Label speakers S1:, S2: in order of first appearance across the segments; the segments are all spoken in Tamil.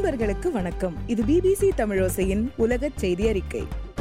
S1: அன்பர்களுக்கு வணக்கம் இது பிபிசி தமிழோசையின் உலக செய்தி அறிக்கை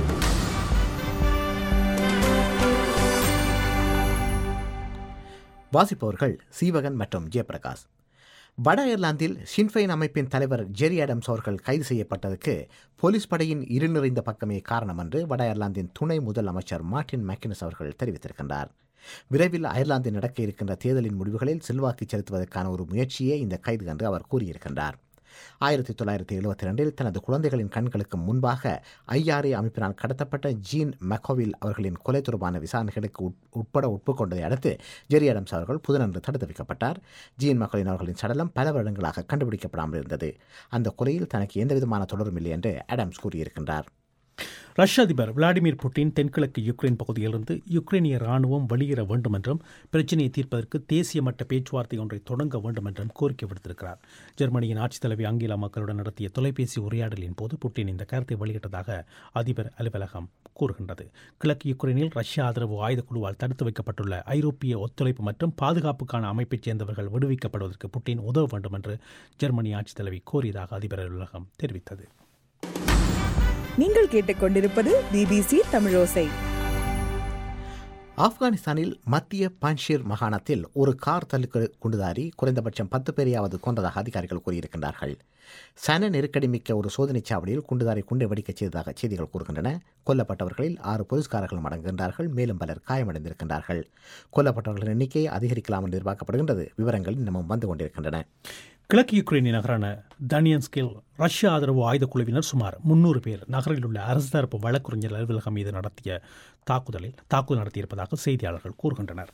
S2: வாசிப்பவர்கள் சீவகன் மற்றும் ஜெயபிரகாஷ் வட அயர்லாந்தில் ஷின்ஃபைன் அமைப்பின் தலைவர் ஜெரி ஆடம்ஸ் அவர்கள் கைது செய்யப்பட்டதற்கு போலீஸ் படையின் இருநிறைந்த பக்கமே காரணம் என்று வட அயர்லாந்தின் துணை முதல் அமைச்சர் மார்டின் மேக்கினஸ் அவர்கள் தெரிவித்திருக்கின்றார் விரைவில் அயர்லாந்தில் நடக்க இருக்கின்ற தேர்தலின் முடிவுகளில் செல்வாக்கு செலுத்துவதற்கான ஒரு முயற்சியே இந்த கைது என்று அவர் கூறியிருக்கின்றார் ஆயிரத்தி தொள்ளாயிரத்தி எழுபத்தி ரெண்டில் தனது குழந்தைகளின் கண்களுக்கு முன்பாக ஐஆர்ஏ அமைப்பினால் கடத்தப்பட்ட ஜீன் மெக்கோவில் அவர்களின் கொலை தொடர்பான விசாரணைகளுக்கு உட்- உட்பட ஒப்புக்கொண்டதை அடுத்து ஜெரி ஆடம்ஸ் அவர்கள் புதனன்று தடுத்து வைக்கப்பட்டார் ஜீன் மெக்கோவின் அவர்களின் சடலம் பல வருடங்களாக கண்டுபிடிக்கப்படாமல் இருந்தது அந்த கொலையில் தனக்கு எந்தவிதமான தொடரும் இல்லை என்று ஆடம்ஸ் கூறியிருக்கின்றார்
S3: ரஷ்ய அதிபர் விளாடிமிர் புட்டின் தென்கிழக்கு யுக்ரைன் பகுதியிலிருந்து யுக்ரைனிய ராணுவம் வெளியேற வேண்டும் என்றும் பிரச்சினையை தீர்ப்பதற்கு தேசிய மட்ட பேச்சுவார்த்தை ஒன்றை தொடங்க வேண்டும் என்றும் கோரிக்கை விடுத்திருக்கிறார் ஜெர்மனியின் ஆட்சித் தலைவி ஆங்கிலா மக்களுடன் நடத்திய தொலைபேசி உரையாடலின் போது புட்டின் இந்த கருத்தை வெளியிட்டதாக அதிபர் அலுவலகம் கூறுகின்றது கிழக்கு யுக்ரைனில் ரஷ்ய ஆதரவு ஆயுதக்குழுவால் தடுத்து வைக்கப்பட்டுள்ள ஐரோப்பிய ஒத்துழைப்பு மற்றும் பாதுகாப்புக்கான அமைப்பைச் சேர்ந்தவர்கள் விடுவிக்கப்படுவதற்கு புட்டின் உதவ வேண்டும் என்று ஜெர்மனி ஆட்சித் தலைவி கோரியதாக அதிபர் அலுவலகம் தெரிவித்தது
S1: நீங்கள் கேட்டுக்கொண்டிருப்பது பிபிசி தமிழோசை
S2: ஆப்கானிஸ்தானில் மத்திய பன்ஷீர் மாகாணத்தில் ஒரு கார் தள்ளுக்கு குண்டுதாரி குறைந்தபட்சம் பத்து பேரையாவது கொன்றதாக அதிகாரிகள் கூறியிருக்கின்றார்கள் சன நெருக்கடி மிக்க ஒரு சோதனைச் சாவடியில் குண்டுதாரி குண்டை வெடிக்கச் செய்ததாக செய்திகள் கூறுகின்றன கொல்லப்பட்டவர்களில் ஆறு போலீஸ்காரர்களும் அடங்குகின்றார்கள் மேலும் பலர் காயமடைந்திருக்கின்றார்கள் கொல்லப்பட்டவர்களின் எண்ணிக்கை அதிகரிக்கலாம் என்று எதிர்பார்க்கப்படுகின்றது விவரங்கள் இன்னமும் வந்து கொண்டிருக்கின்றன
S3: கிழக்கு யுக்ரைனிய நகரான தனியன்ஸ்கில் ரஷ்ய ஆதரவு ஆயுதக் குழுவினர் சுமார் முன்னூறு பேர் நகரில் உள்ள அரசு தரப்பு வழக்கறிஞர் அலுவலகம் மீது நடத்திய தாக்குதலில் தாக்குதல் நடத்தியிருப்பதாக செய்தியாளர்கள் கூறுகின்றனர்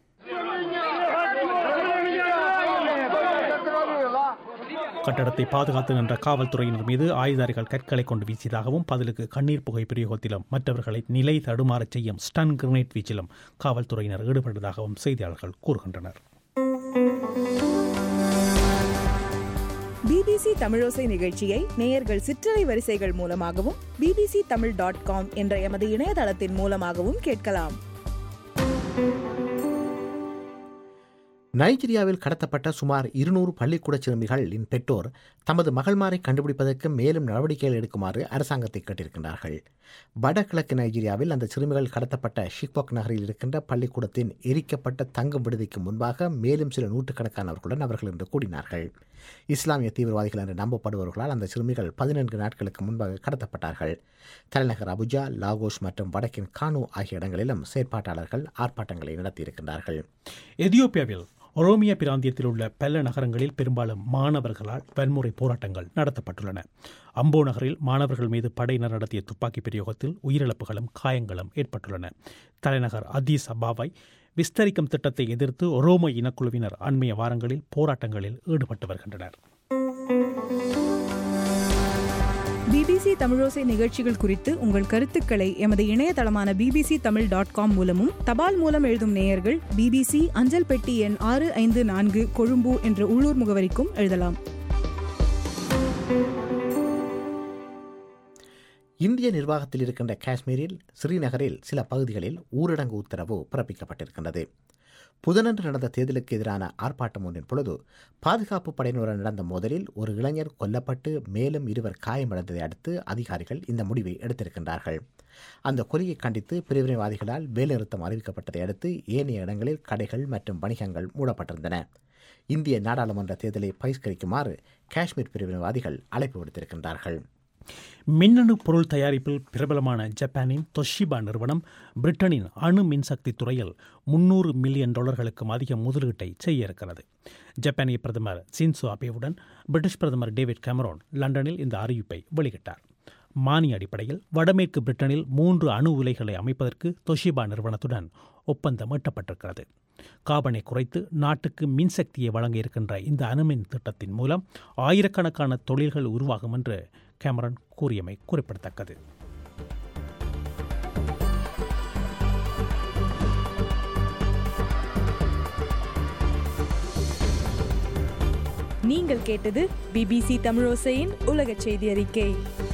S3: கட்டடத்தை பாதுகாத்து நின்ற காவல்துறையினர் மீது ஆயுதாரிகள் கற்களை கொண்டு வீசியதாகவும் பதிலுக்கு கண்ணீர் புகை பிரயோகத்திலும் மற்றவர்களை நிலை தடுமாறச் செய்யும் ஸ்டன் கிரனேட் வீச்சிலும் காவல்துறையினர் ஈடுபட்டதாகவும் செய்தியாளர்கள் கூறுகின்றனர்
S1: பிபிசி தமிழோசை நிகழ்ச்சியை நேயர்கள் சிற்றலை வரிசைகள் மூலமாகவும் பிபிசி தமிழ் டாட் காம் என்ற எமது இணையதளத்தின் மூலமாகவும் கேட்கலாம்
S2: நைஜீரியாவில் கடத்தப்பட்ட சுமார் இருநூறு பள்ளிக்கூட சிறுமிகளின் பெற்றோர் தமது மகள்மாரை கண்டுபிடிப்பதற்கு மேலும் நடவடிக்கைகள் எடுக்குமாறு அரசாங்கத்தை கேட்டிருக்கின்றார்கள் வடகிழக்கு நைஜீரியாவில் அந்த சிறுமிகள் கடத்தப்பட்ட ஷிக்பாக் நகரில் இருக்கின்ற பள்ளிக்கூடத்தின் எரிக்கப்பட்ட தங்கும் விடுதிக்கு முன்பாக மேலும் சில நூற்றுக்கணக்கானவர்களுடன் அவர்கள் இன்று கூடினார்கள் இஸ்லாமிய தீவிரவாதிகள் என்று நம்பப்படுபவர்களால் அந்த சிறுமிகள் பதினான்கு நாட்களுக்கு முன்பாக கடத்தப்பட்டார்கள் தலைநகர் அபுஜா லாகோஸ் மற்றும் வடக்கின் கானு ஆகிய இடங்களிலும் செயற்பாட்டாளர்கள் ஆர்ப்பாட்டங்களை நடத்தியிருக்கின்றார்கள்
S3: எதியோப்பியாவில் ஒரோமியா பிராந்தியத்தில் உள்ள பல நகரங்களில் பெரும்பாலும் மாணவர்களால் வன்முறை போராட்டங்கள் நடத்தப்பட்டுள்ளன அம்போ நகரில் மாணவர்கள் மீது படையினர் நடத்திய துப்பாக்கி பிரயோகத்தில் உயிரிழப்புகளும் காயங்களும் ஏற்பட்டுள்ளன தலைநகர் அதீஸ் அபாவை விஸ்தரிக்கும் திட்டத்தை எதிர்த்து ஒரோமோ இனக்குழுவினர் அண்மைய வாரங்களில் போராட்டங்களில் ஈடுபட்டு வருகின்றனர்
S1: பிபிசி தமிழோசை நிகழ்ச்சிகள் குறித்து உங்கள் கருத்துக்களை எமது இணையதளமான பிபிசி தமிழ் டாட் காம் மூலமும் தபால் மூலம் எழுதும் நேயர்கள் பிபிசி அஞ்சல் பெட்டி எண் ஆறு ஐந்து நான்கு கொழும்பு என்ற உள்ளூர் முகவரிக்கும் எழுதலாம்
S2: இந்திய நிர்வாகத்தில் இருக்கின்ற காஷ்மீரில் ஸ்ரீநகரில் சில பகுதிகளில் ஊரடங்கு உத்தரவு பிறப்பிக்கப்பட்டிருக்கின்றது புதனன்று நடந்த தேர்தலுக்கு எதிரான ஆர்ப்பாட்டம் ஒன்றின் பொழுது பாதுகாப்பு படையினருடன் நடந்த மோதலில் ஒரு இளைஞர் கொல்லப்பட்டு மேலும் இருவர் காயமடைந்ததை அடுத்து அதிகாரிகள் இந்த முடிவை எடுத்திருக்கின்றார்கள் அந்த கொலையை கண்டித்து பிரிவினைவாதிகளால் வேலைநிறுத்தம் அறிவிக்கப்பட்டதை அடுத்து ஏனைய இடங்களில் கடைகள் மற்றும் வணிகங்கள் மூடப்பட்டிருந்தன இந்திய நாடாளுமன்ற தேர்தலை பகிஷ்கரிக்குமாறு காஷ்மீர் பிரிவினைவாதிகள் அழைப்பு விடுத்திருக்கின்றார்கள்
S3: மின்னணு பொருள் தயாரிப்பில் பிரபலமான ஜப்பானின் தொஷிபா நிறுவனம் பிரிட்டனின் அணு மின்சக்தி துறையில் முன்னூறு மில்லியன் டாலர்களுக்கும் அதிக முதலீட்டை செய்ய இருக்கிறது ஜப்பானிய பிரதமர் சின்சோ அபேவுடன் பிரிட்டிஷ் பிரதமர் டேவிட் கேமரோன் லண்டனில் இந்த அறிவிப்பை வெளியிட்டார் மானிய அடிப்படையில் வடமேற்கு பிரிட்டனில் மூன்று அணு உலைகளை அமைப்பதற்கு தொஷிபா நிறுவனத்துடன் ஒப்பந்தம் எட்டப்பட்டிருக்கிறது காபனை குறைத்து நாட்டுக்கு மின்சக்தியை வழங்க இருக்கின்ற இந்த அணுமின் திட்டத்தின் மூலம் ஆயிரக்கணக்கான தொழில்கள் உருவாகும் என்று கேமரன் கூறியமை குறிப்பிடத்தக்கது
S1: நீங்கள் கேட்டது பிபிசி தமிழோசையின் உலக செய்தி அறிக்கை